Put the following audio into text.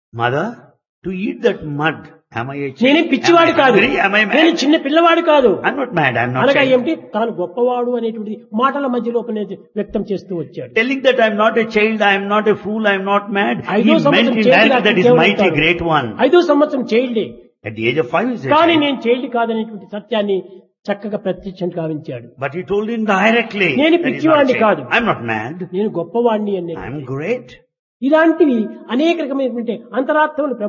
Mother, to eat that mud, am I a child? నేనేం పిచ్చివాడు Am I కాదు hungry? Am I నేను mad? చిన్న పిల్లవాడు కాదు I'm not mad, I'm not అనగా child. ఏమిటి తాను గొప్పవాడు అనేటువంటి మాటల మధ్యలో వ్యక్తం చేస్తూ వచ్చాడు Telling that I'm not a child, I'm not a fool, I'm not mad. He ఐదో meant సంవత్సరం in child that that is mighty great one. ఐదో సంవత్సరం చైల్డే At the age of five is a కానీ child. నేను child కాదనేటువంటి సత్యాన్ని చక్కగా ప్రత్యక్షం కావించాడు But he told indirectly నేను that he's not a పిచ్చివాడిని child. కాదు. I'm not mad. నేను గొప్పవాడిని అనే I'm great. ఇలాంటివి అనేక రకమైనటువంటి అంతరార్థములు